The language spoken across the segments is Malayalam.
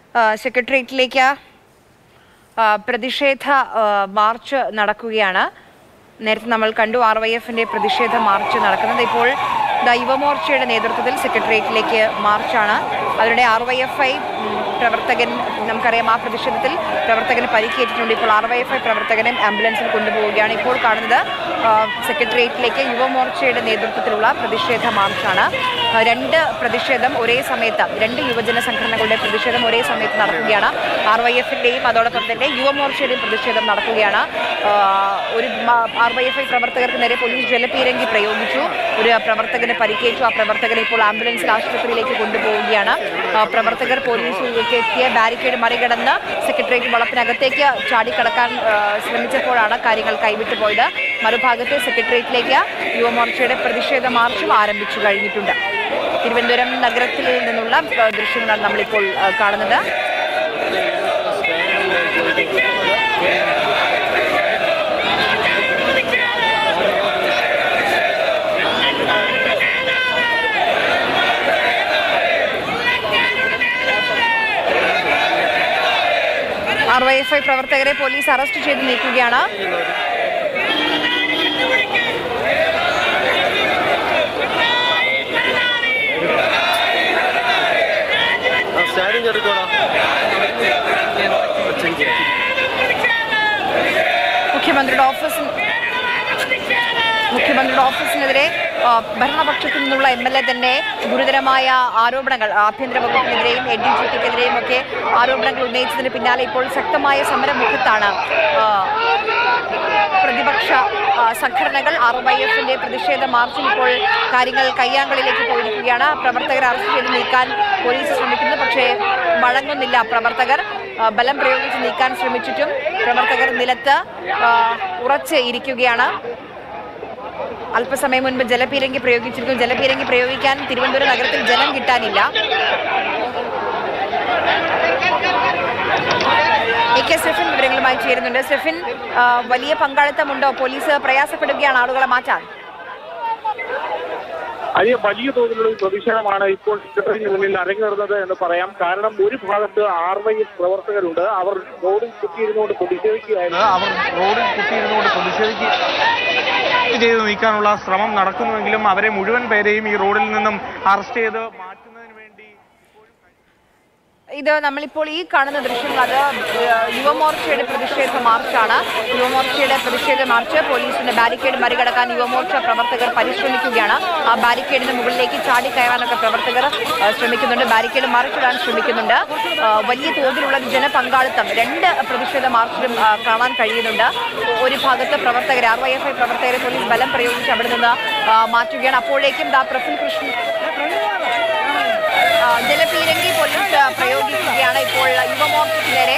ആ, സെക്രട്ടേറിയറ്റിലേക്ക് ആ, പ്രതിഷേധ ആ, മാർച്ച് നടക്കുകയാണ് നേരത്തെ നമ്മൾ കണ്ടു ആർ വൈ എഫിന്റെ പ്രതിഷേധ മാർച്ച് നടക്കുന്നത് ഇപ്പോൾ ദാ യുവമോർച്ചയുടെ നേതൃത്വത്തിൽ സെക്രട്ടേറിയറ്റിലേക്ക് മാർച്ചാണ് അതിനിടെ ആർ വൈ എഫ് ഐ പ്രവർത്തകൻ നമുക്കറിയാം ആ പ്രതിഷേധത്തിൽ പ്രവർത്തകന് പരിക്കേറ്റിട്ടുണ്ട് ഇപ്പോൾ ആർ വൈ എഫ് ഐ പ്രവർത്തകനെ ആംബുലൻസിൽ കൊണ്ടുപോവുകയാണ് ഇപ്പോൾ കാണുന്നത് ആ, സെക്രട്ടേറിയറ്റിലേക്ക് യുവമോർച്ചയുടെ നേതൃത്വത്തിലുള്ള പ്രതിഷേധ മാർച്ചാണ് ആ, രണ്ട് പ്രതിഷേധം ഒരേ സമയത്ത് രണ്ട് യുവജന സംഘടനകളുടെ പ്രതിഷേധം ഒരേ സമയത്ത് നടക്കുകയാണ് ആർ വൈ എഫിന്റെയും അതോടൊപ്പം തന്നെ യുവമോർച്ചയുടെയും പ്രതിഷേധം നടക്കുകയാണ് ആ, ഒരു ആർ വൈ എഫ് ഐ പ്രവർത്തകർക്ക് നേരെ പോലീസ് ജലപീരങ്കി പ്രയോഗിച്ചു ഒരു പ്രവർത്തകന് പരിക്കേറ്റു ആ പ്രവർത്തകനെ ഇപ്പോൾ ആംബുലൻസിൽ ആശുപത്രിയിലേക്ക് കൊണ്ടുപോവുകയാണ് ആ, പ്രവർത്തകർ പോലീസിലേക്ക് എത്തിയ ബാരിക്കേഡ് മറികടന്ന് സെക്രട്ടേറിയറ്റ് വളപ്പിനകത്തേക്ക് ചാടിക്കടക്കാൻ ആ, ശ്രമിച്ചപ്പോഴാണ് കാര്യങ്ങൾ കൈവിട്ടു പോയത് മറുഭാഗത്ത് സെക്രട്ടേറിയറ്റിലേക്ക് യുവമോർച്ചയുടെ പ്രതിഷേധ മാർച്ചും ആരംഭിച്ചു കഴിഞ്ഞിട്ടുണ്ട് തിരുവനന്തപുരം നഗരത്തിൽ നിന്നുള്ള ആ, ദൃശ്യങ്ങളാണ് നമ്മളിപ്പോൾ ആ, കാണുന്നത് ആർ വൈ എഫ് ഐ പ്രവർത്തകരെ പോലീസ് അറസ്റ്റ് ചെയ്ത് നീക്കുകയാണ് സ്റ്റാൻഡിങ് എടുക്കണോ മുഖ്യമന്ത്രിയുടെ ഓഫീസിൽ മുഖ്യമന്ത്രിയുടെ ഓഫീസിനെതിരെ ആ, ഭരണപക്ഷത്തു നിന്നുള്ള എം എൽ എ തന്നെ ഗുരുതരമായ ആരോപണങ്ങൾ ആഭ്യന്തര വകുപ്പിനെതിരെയും എ ഡി ജി പിക്കെതിരെയും ഒക്കെ ആരോപണങ്ങൾ ഉന്നയിച്ചതിന് പിന്നാലെ ഇപ്പോൾ ശക്തമായ സമരമുഖത്താണ് ആ, പ്രതിപക്ഷ ആ, സംഘടനകൾ ആർ വൈ എഫിന്റെ പ്രതിഷേധ മാർച്ചിൽ ഇപ്പോൾ കാര്യങ്ങൾ കയ്യാങ്കളിലേക്ക് പോയിരിക്കുകയാണ് പ്രവർത്തകരെ അറസ്റ്റ് ചെയ്ത് നീക്കാൻ പോലീസ് ശ്രമിക്കുന്നു പക്ഷേ വഴങ്ങുന്നില്ല പ്രവർത്തകർ ആ, ബലം പ്രയോഗിച്ച് നീക്കാൻ ശ്രമിച്ചിട്ടും പ്രവർത്തകർ നിലത്ത് ആ, ഉറച്ച് ഇരിക്കുകയാണ് അല്പസമയം മുൻപ് ജലപീരങ്കി പ്രയോഗിച്ചിരിക്കുന്നു ജലപീരങ്കി പ്രയോഗിക്കാൻ തിരുവനന്തപുരം നഗരത്തിൽ ജലം കിട്ടാനില്ല എ കെ സെഫിൻ വിവരങ്ങളുമായി ചേരുന്നുണ്ട് സെഫിൻ ആ, വലിയ പങ്കാളിത്തമുണ്ടോ പോലീസ് പ്രയാസപ്പെടുകയാണ് ആളുകളെ മാറ്റാൻ വലിയ വലിയ തോതിലുള്ള ഒരു പ്രതിഷേധമാണ് ഇപ്പോൾ സെക്രട്ടറിക്ക് മുന്നിൽ അരങ്ങേറുന്നത് എന്ന് പറയാം കാരണം ഒരു ഭാഗത്ത് ആർ വൈ എസ് പ്രവർത്തകരുണ്ട് അവർ റോഡിൽ കുത്തിയിരുന്നുകൊണ്ട് പ്രതിഷേധിക്കുകയായിരുന്നു അവർ റോഡിൽ കുത്തിയിരുന്നുകൊണ്ട് പ്രതിഷേധിക്കുക ചെയ്ത് നീക്കാനുള്ള ശ്രമം നടക്കുന്നുവെങ്കിലും അവരെ മുഴുവൻ പേരെയും ഈ റോഡിൽ നിന്നും അറസ്റ്റ് ചെയ്ത് മാറ്റുന്നതിന് വേണ്ടി ഇത് നമ്മളിപ്പോൾ ഈ കാണുന്ന ദൃശ്യങ്ങൾ അത് ഏഹ്, യുവമോർച്ചയുടെ പ്രതിഷേധ മാർച്ചാണ് യുവമോർച്ചയുടെ പ്രതിഷേധ മാർച്ച് പോലീസിന്റെ ബാരിക്കേഡ് മറികടക്കാൻ യുവമോർച്ച പ്രവർത്തകർ പരിശ്രമിക്കുകയാണ് ആ ബാരിക്കേഡിന് മുകളിലേക്ക് ചാടി കയറാനൊക്കെ പ്രവർത്തകർ ഏഹ്, ശ്രമിക്കുന്നുണ്ട് ബാരിക്കേഡ് മറിച്ചിടാൻ ശ്രമിക്കുന്നുണ്ട് ഏഹ്, വലിയ തോതിലുള്ള ഒരു ജനപങ്കാളിത്തം രണ്ട് പ്രതിഷേധ മാർച്ചിലും ആ, കാണാൻ കഴിയുന്നുണ്ട് ഒരു ഭാഗത്ത് പ്രവർത്തകരെ ആർ വൈ എഫ് ഐ പ്രവർത്തകരെ പോലീസ് ബലം പ്രയോഗിച്ച് അവിടെ നിന്ന് ആ, മാറ്റുകയാണ് അപ്പോഴേക്കും ദാ പ്രഫുൽ കൃഷ്ണൻ ആ, ജലപീരങ്കി പോലീസ് ആ, പ്രയോഗിക്കുകയാണ് ഇപ്പോൾ യുവമോർച്ചയ്ക്ക് നേരെ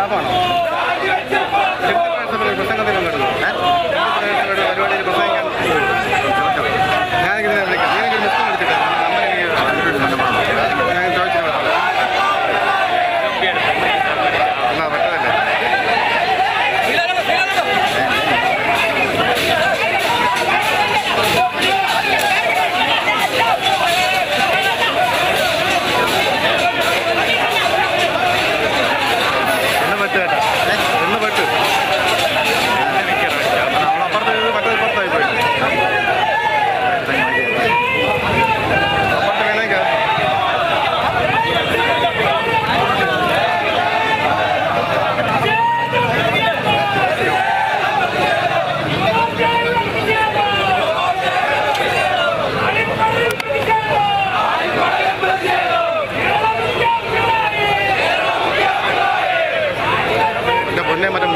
സ്റ്റാഫാണോ പ്രസംഗത്തിലും പരിപാടിയിൽ പ്രസംഗിക്കാൻ ഞാനിങ്ങനെ വിളിക്കാം ഞാനിങ്ങനെ മിസ്റ്റർ വിളിച്ചിട്ട് ഞാൻ ചോദിച്ചിട്ട് എന്നാ പറ്റതല്ലേ എന്ന് പറ്റുമല്ല എന്ന് പറ്റും നമ്മളപ്പുറത്ത് മറ്റേ പുറത്തായി പോയി അപ്പുറത്ത് വേണമെങ്കിൽ എന്റെ പൊന്നെ മറ്റേ